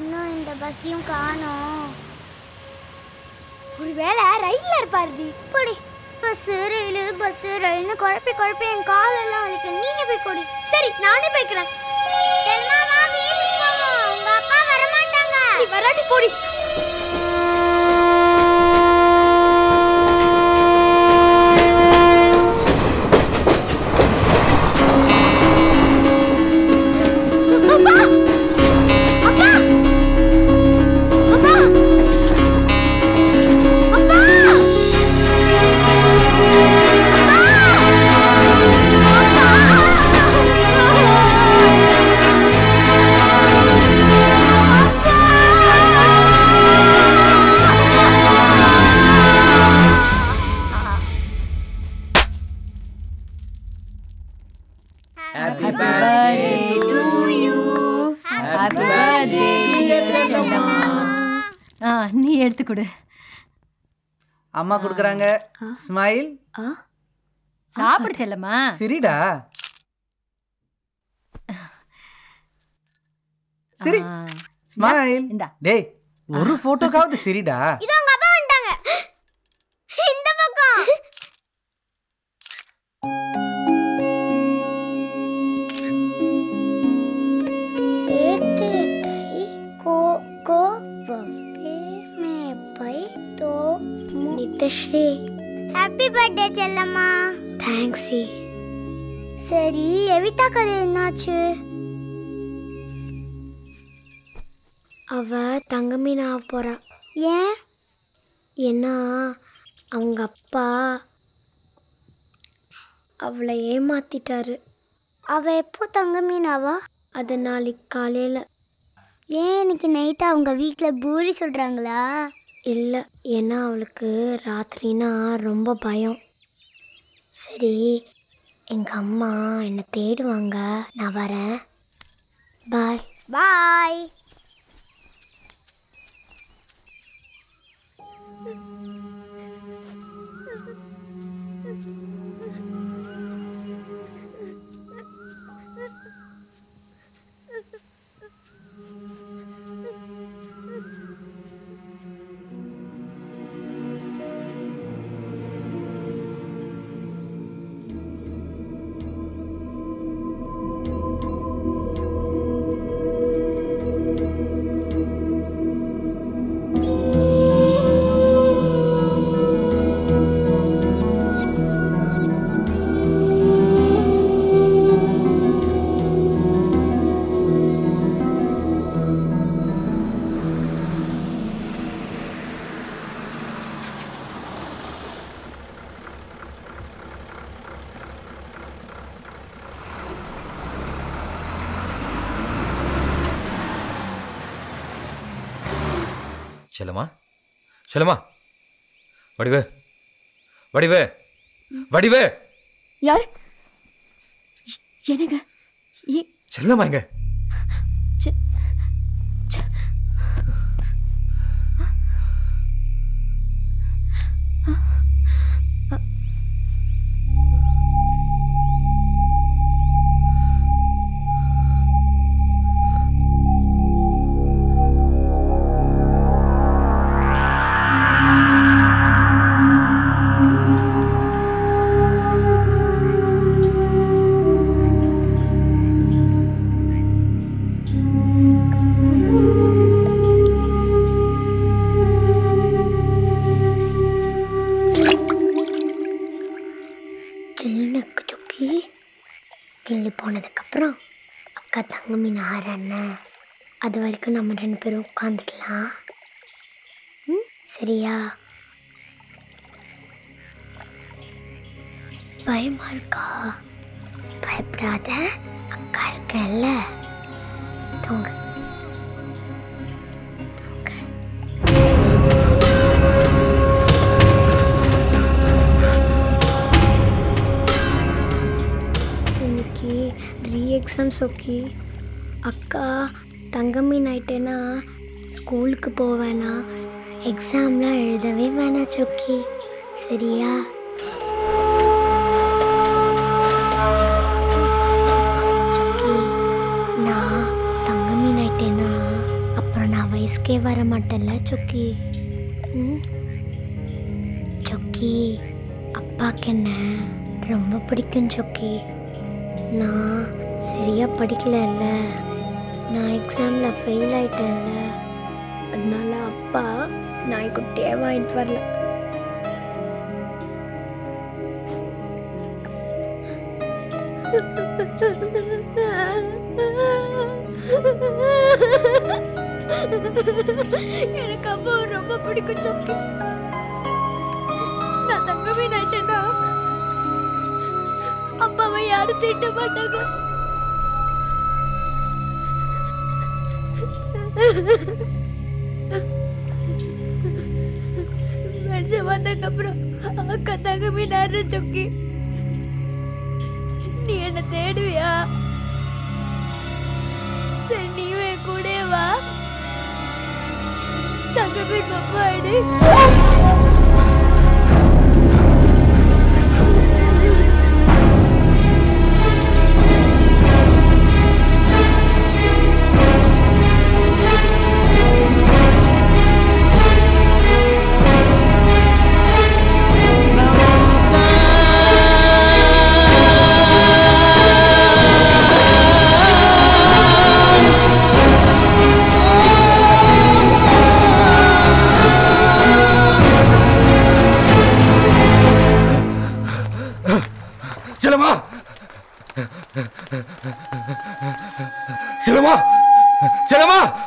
இன்னும் இந்த பஸ்ஸையும் காணோம் ஒருவேளை ரயில்ல இருப்பாரு இப்படி பஸ் ரயில் பஸ் ரயில்னு குழப்பி குழப்பி என் காலெல்லாம் வலிக்கு நீங்க போய் கொடி சரி நானே போய்க்கிறேன் செல்மாமா வீட்டுக்கு போவோம் உங்க அப்பா வர மாட்டாங்க நீ வராட்டி போடி அப்பா அப்பா அப்பா அப்பா Happy birthday to you. Happy birthday dear செல்லம்மா. ஆ நீ எடுத்து கொடு அம்மா கொடுக்குறாங்க ஸ்மைல் சாப்பிடு செல்லம்மா சிரிடா சிரி ஆ, ஸ்மைல் இந்தா. டேய் ஒரு போட்டோக்காவது சிரிடா இது உங்க அப்பா வந்துட்டாங்க இந்த பக்கம் சேते कई को को वफे में पई तो நித்யஸ்ரீ ஹாப்பி பர்த்டே செல்லம்மா தேங்க்ஸ் சரி எவிதா கதை என்னாச்சு அவ தங்கமீன் ஆக போறா ஏன் ஏன்னா அவங்க அப்பா அவளை ஏமாத்திட்டாரு அவ எப்போ தங்க மீனாவா அது நாளைக்கு காலையில் ஏன் இன்னைக்கு நைட்டு அவங்க வீட்டில் பூரி சொல்கிறாங்களா இல்லை ஏன்னா அவளுக்கு ராத்திரினா ரொம்ப பயம் சரி எங்கள் அம்மா என்னை தேடுவாங்க நான் வரேன் பாய் பாய் செல்லம்மா செல்லம்மா வடிவு வடிவு வடிவு யார் என்னங்க ஏ- செல்லம்மா எங்க செ- செ- சில்லுனுக்கு சுக்கி கிள்ளி போனதுக்கப்புறம் அக்கா தங்க மீன் ஆறண்ண அது வரைக்கும் நம்ம ரெண்டு பேரும் உட்காந்துக்கலாம் ம் சரியா பயமா இருக்கா பயப்படாத அக்கா இருக்கேன்ல தூங்கு இன்னைக்கு ரீ எக்ஸாம் சொக்கி அக்கா தங்கமீன் ஆயிட்டேன்னா ஸ்கூலுக்கு போவேனா எக்ஸாம்லாம் எழுதவே வேணாம் சொக்கி சரியா சொக்கி நான் தங்கமீன் ஆயிட்டேன்னா அப்புறம் நான் வயசுக்கே வர மாட்டேன்ல சொக்கி ம்? சொக்கி அப்பாக்கு என்ன ரொம்ப பிடிக்கும் சொக்கி நான் சரியா படிக்கலல்ல நான் எக்ஸாமில் ஃபெயில் ஆயிட்டேன்ல அதனால அப்பா நாய்க்குட்டியே வாங்கிட்டு வரல எனக்கு அப்பா ரொம்ப பிடிக்கும் சொக்கி நான் தங்கமே நாயிட்டேன்னா அப்பாவை யாரும் திட்ட மாட்டாங்க மனுஷன் வந்ததுக்கப்புறம் அக்கா தங்கமே நாடுற சொக்கி நீ என்ன தேடுவியா சரி நீ என் கூட வா தங்கமே பப்பாடு செல்லம்மா செல்லம்மா செல்லம்மா